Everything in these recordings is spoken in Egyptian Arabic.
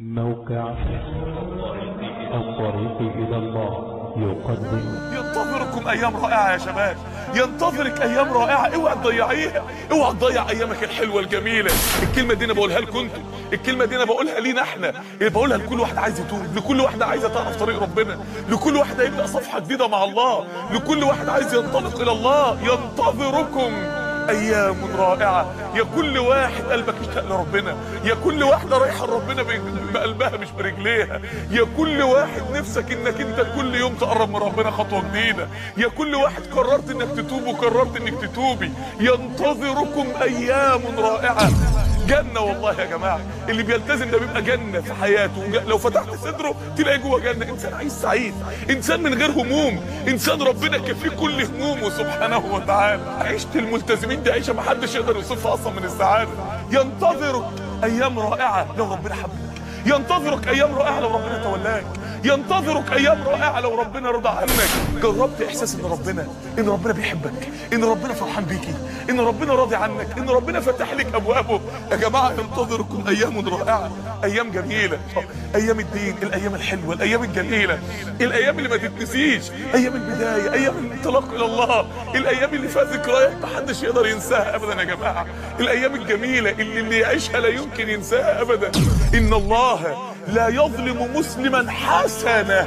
موقع الطريق إلى الله يقدم ينتظركم ايام رائعه يا شباب ينتظرك ايام رائعه اوعى تضيعيها اوعى تضيع ايامك الحلوه الجميله الكلمه دي انا بقولها لكم انتوا الكلمه دي انا بقولها لينا احنا بقولها لكل واحد عايز يتوب لكل واحده عايزه تعرف طريق ربنا لكل واحده يبدا صفحه جديده مع الله لكل واحد عايز ينطلق الى الله ينتظركم ايام رائعه يا كل واحد قلبك اشتاق لربنا يا كل واحده رايحه لربنا ب- بقلبها مش برجليها يا كل واحد نفسك انك انت كل يوم تقرب من ربنا خطوه جديده يا كل واحد قررت انك تتوب وقررت انك تتوبي ينتظركم ايام رائعه جنة والله يا جماعة اللي بيلتزم ده بيبقى جنة في حياته وج- لو فتحت صدره تلاقي جوه جنة إنسان عايش سعيد إنسان من غير هموم إنسان ربنا كفيه كل همومه سبحانه وتعالى عيشة الملتزمين دي عيشة محدش يقدر يوصفها أصلا من السعادة ينتظرك أيام رائعة لو ربنا حبك ينتظرك أيام رائعة لو ربنا تولاك ينتظرك ايام رائعه لو ربنا رضى عنك جربت احساس ان ربنا ان ربنا بيحبك ان ربنا فرحان بيكي ان ربنا راضي عنك ان ربنا فتح لك ابوابه يا جماعه ينتظركم ايام رائعه ايام جميله ايام الدين الايام الحلوه الايام الجميله الايام اللي ما تتنسيش ايام البدايه ايام الانطلاق الى الله الايام اللي فيها ذكريات محدش يقدر ينساها ابدا يا جماعه الايام الجميله اللي اللي يعيشها لا يمكن ينساها ابدا ان الله لا يظلم مسلما حسنة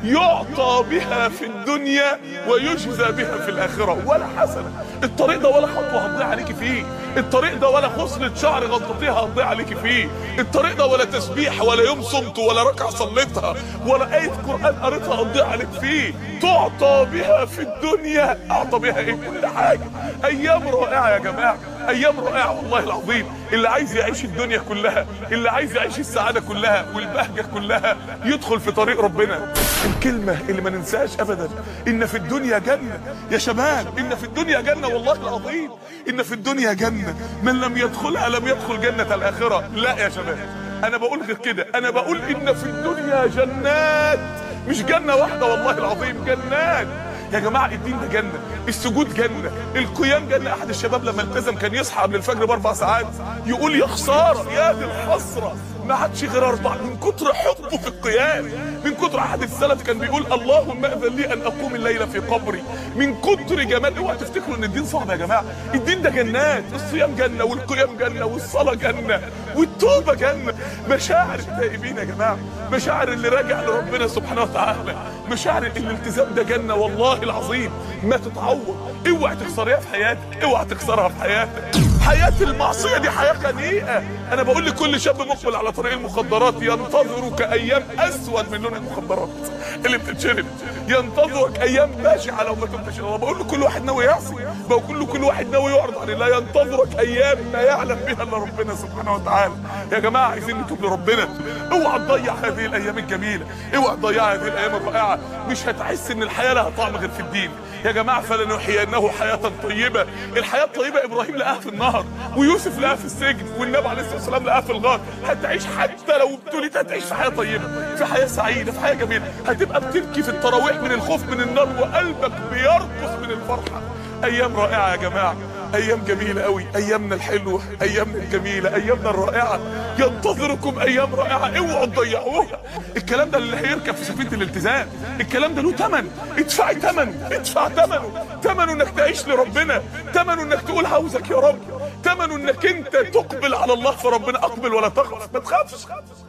يعطى بها في الدنيا ويجزى بها في الآخرة ولا حسنة الطريق ده ولا خطوة هتضيع عليك فيه الطريق ده ولا خصلة شعر غلطتيها هتضيع عليك فيه الطريق ده ولا تسبيح ولا يوم صمت ولا ركعة صليتها ولا آية قرآن قريتها هتضيع عليك فيه تعطى بها في الدنيا أعطى بها إيه كل حاجة أيام رائعة يا جماعة أيام رائعة والله العظيم اللي عايز يعيش الدنيا كلها اللي عايز يعيش السعادة كلها والبهجة كلها يدخل في طريق ربنا الكلمة اللي ما ننساش أبدا إن في الدنيا جنة يا شباب إن في الدنيا جنة والله العظيم إن في الدنيا جنة من لم يدخلها لم يدخل جنة الآخرة لا يا شباب أنا بقول غير كده أنا بقول إن في الدنيا جنات مش جنة واحدة والله العظيم جنات يا جماعة الدين ده جنة السجود جنة القيام جنة أحد الشباب لما التزم كان يصحى قبل الفجر بأربع ساعات يقول يا خسارة يا دي الحسرة ما عادش غير أربع من كتر حبه في القيام من كتر أحد السلف كان بيقول اللهم أذن لي أن أقوم الليلة في قبري من كتر جمال اوعى تفتكروا إن الدين صعب يا جماعة الدين ده جنات الصيام جنة والقيام جنة والصلاة جنة والتوبة جنة مشاعر التائبين يا جماعة مشاعر اللي راجع لربنا سبحانه وتعالى مشاعر الالتزام ده جنة والله العظيم ما تتعوض اوعى تخسريها في حياتك اوعى تخسرها في حياتك حياة المعصية دي حياة خنيئة انا بقول لكل شاب مقبل على طريق المخدرات ينتظرك ايام اسود من لون المخدرات اللي بتتشرب ينتظرك ايام بشعة لو ما تبتش الله بقول لكل واحد ناوي يعصي بقول لكل واحد ناوي يعرض عن الله ينتظرك ايام ما يعلم بها الا ربنا سبحانه وتعالى يا جماعة عايزين نتوب لربنا اوعى تضيع هذه الايام الجميلة اوعى تضيع هذه الايام الرائعة مش هتحس ان الحياة لها طعم غير في الدين يا جماعة فلنحيينه حياة طيبة الحياة الطيبة ابراهيم لقاها في النهر ويوسف لقاها في السجن والنبي عليه الصلاة والسلام لقاها في الغار هتعيش حتى لو ابتليت هتعيش في حياة طيبة في حياة سعيدة في حياة جميلة هتبقى بتبكي في التراويح من الخوف من النار وقلبك بيرقص من الفرحة ايام رائعة يا جماعة ايام جميلة قوي ايامنا الحلوة ايامنا الجميلة ايامنا الرائعة ينتظركم ايام رائعة اوعوا تضيعوها الكلام ده اللي هيركب في سفينة الالتزام الكلام ده له تمن ادفعي تمن ادفع تمنه تمنه انك تعيش لربنا تمنه انك تقول عاوزك يا رب تمنه انك انت تقبل على الله فربنا اقبل ولا تخف ما تخافش